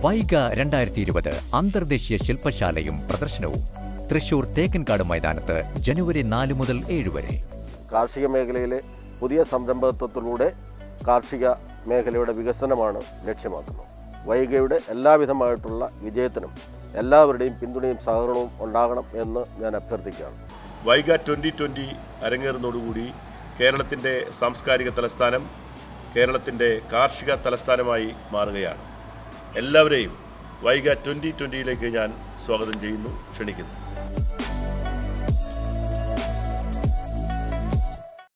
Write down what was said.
വൈഗ രണ്ടായിരത്തി ഇരുപത് അന്തർദേശീയ ശില്പശാലയും പ്രദർശനവും തൃശൂർ തേക്കൻകാട് മൈതാനത്ത് ജനുവരി നാല് മുതൽ ഏഴ് വരെ കാർഷിക മേഖലയിലെ പുതിയ സംരംഭകത്വത്തിലൂടെ കാർഷിക മേഖലയുടെ വികസനമാണ് ലക്ഷ്യമാക്കുന്നത് വൈഗയുടെ എല്ലാവിധമായിട്ടുള്ള വിജയത്തിനും എല്ലാവരുടെയും പിന്തുണയും സഹകരണവും ഉണ്ടാകണം എന്ന് ഞാൻ അഭ്യർത്ഥിക്കുകയാണ് വൈഗ ട്വൻ്റി ട്വൻ്റി അരങ്ങേറുന്നതോടുകൂടി കേരളത്തിൻ്റെ സാംസ്കാരിക തലസ്ഥാനം കേരളത്തിൻ്റെ കാർഷിക തലസ്ഥാനമായി മാറുകയാണ് എല്ലാവരെയും വൈഗ ട്വൻ്റി ട്വൻ്റിയിലേക്ക് ഞാൻ സ്വാഗതം ചെയ്യുന്നു ക്ഷണിക്കുന്നു